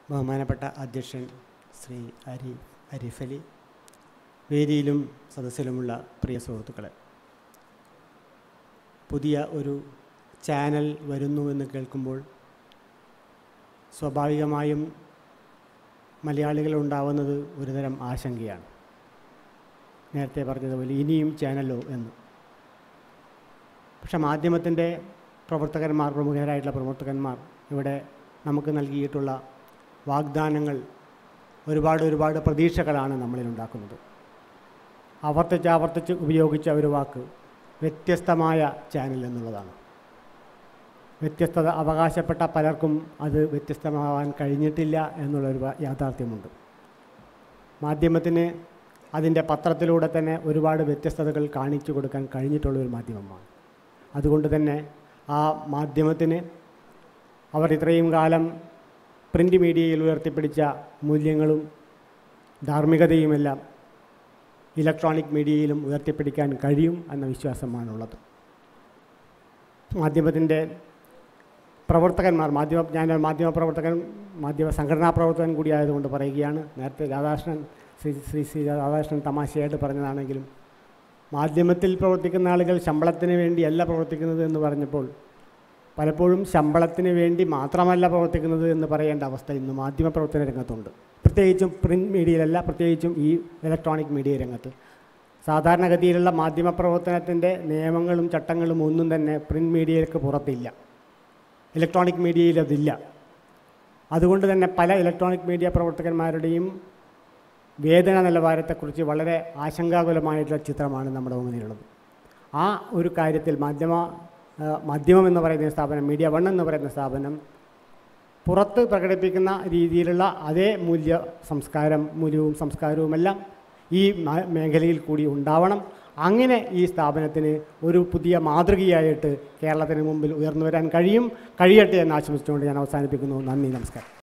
ബഹുമാനപ്പെട്ട അധ്യക്ഷൻ ശ്രീ അരി അരിഫലി വേദിയിലും സദസ്സിലുമുള്ള പ്രിയ സുഹൃത്തുക്കളെ പുതിയ ഒരു ചാനൽ വരുന്നു എന്ന് കേൾക്കുമ്പോൾ സ്വാഭാവികമായും മലയാളികളുണ്ടാവുന്നത് ഒരുതരം ആശങ്കയാണ് നേരത്തെ പറഞ്ഞതുപോലെ ഇനിയും ചാനലോ എന്ന് പക്ഷെ മാധ്യമത്തിൻ്റെ പ്രവർത്തകന്മാർ പ്രമുഖരായിട്ടുള്ള പ്രവർത്തകന്മാർ ഇവിടെ നമുക്ക് നൽകിയിട്ടുള്ള വാഗ്ദാനങ്ങൾ ഒരുപാട് ഒരുപാട് പ്രതീക്ഷകളാണ് നമ്മളിൽ ഉണ്ടാക്കുന്നത് ആവർത്തിച്ച് ആവർത്തിച്ച് ഉപയോഗിച്ച ഒരു വാക്ക് വ്യത്യസ്തമായ ചാനൽ എന്നുള്ളതാണ് വ്യത്യസ്തത അവകാശപ്പെട്ട പലർക്കും അത് വ്യത്യസ്തമാവാൻ കഴിഞ്ഞിട്ടില്ല എന്നുള്ളൊരു വ- യാഥാർത്ഥ്യമുണ്ട് മാധ്യമത്തിന് അതിൻ്റെ പത്രത്തിലൂടെ തന്നെ ഒരുപാട് വ്യത്യസ്തതകൾ കാണിച്ചു കൊടുക്കാൻ കഴിഞ്ഞിട്ടുള്ള ഒരു മാധ്യമമാണ് അതുകൊണ്ട് തന്നെ ആ മാധ്യമത്തിന് അവർ ഇത്രയും കാലം പ്രിൻ്റ് മീഡിയയിൽ ഉയർത്തിപ്പിടിച്ച മൂല്യങ്ങളും ധാർമ്മികതയുമെല്ലാം ഇലക്ട്രോണിക് മീഡിയയിലും ഉയർത്തിപ്പിടിക്കാൻ കഴിയും എന്ന വിശ്വാസമാണുള്ളത് മാധ്യമത്തിൻ്റെ പ്രവർത്തകന്മാർ മാധ്യമ ഞാൻ മാധ്യമ പ്രവർത്തകൻ മാധ്യമ സംഘടനാ പ്രവർത്തകൻ കൂടിയായതുകൊണ്ട് പറയുകയാണ് നേരത്തെ രാധാകൃഷ്ണൻ ശ്രീ ശ്രീ ശ്രീ രാധാകൃഷ്ണൻ തമാശയായിട്ട് പറഞ്ഞതാണെങ്കിലും മാധ്യമത്തിൽ പ്രവർത്തിക്കുന്ന ആളുകൾ ശമ്പളത്തിന് വേണ്ടിയല്ല പ്രവർത്തിക്കുന്നത് എന്ന് പറഞ്ഞപ്പോൾ പലപ്പോഴും ശമ്പളത്തിന് വേണ്ടി മാത്രമല്ല പ്രവർത്തിക്കുന്നത് എന്ന് പറയേണ്ട അവസ്ഥ ഇന്ന് മാധ്യമ പ്രവർത്തന രംഗത്തുണ്ട് പ്രത്യേകിച്ചും പ്രിൻറ്റ് മീഡിയയിലല്ല പ്രത്യേകിച്ചും ഈ ഇലക്ട്രോണിക് മീഡിയ രംഗത്ത് സാധാരണഗതിയിലുള്ള മാധ്യമ പ്രവർത്തനത്തിൻ്റെ നിയമങ്ങളും ചട്ടങ്ങളും ഒന്നും തന്നെ പ്രിൻറ്റ് മീഡിയയ്ക്ക് പുറത്തില്ല ഇലക്ട്രോണിക് മീഡിയയിൽ അതില്ല അതുകൊണ്ട് തന്നെ പല ഇലക്ട്രോണിക് മീഡിയ പ്രവർത്തകന്മാരുടെയും വേതന നിലവാരത്തെക്കുറിച്ച് വളരെ ആശങ്കാകുലമായിട്ടുള്ള ചിത്രമാണ് നമ്മുടെ മുന്നിലുള്ളത് ആ ഒരു കാര്യത്തിൽ മാധ്യമ ആ, മാധ്യമം എന്ന് പറയുന്ന സ്ഥാപനം മീഡിയ വൺ എന്ന് പറയുന്ന സ്ഥാപനം പുറത്ത് പ്രകടിപ്പിക്കുന്ന രീതിയിലുള്ള അതേ മൂല്യ സംസ്കാരം മൂല്യവും സംസ്കാരവുമെല്ലാം ഈ മ- മേഖലയിൽ കൂടി ഉണ്ടാവണം അങ്ങനെ ഈ സ്ഥാപനത്തിന് ഒരു പുതിയ മാതൃകയായിട്ട് കേരളത്തിന് മുമ്പിൽ ഉയർന്നു വരാൻ കഴിയും കഴിയട്ടെ എന്ന് ആശംസിച്ചുകൊണ്ട് ഞാൻ അവസാനിപ്പിക്കുന്നു നന്ദി നമസ്കാരം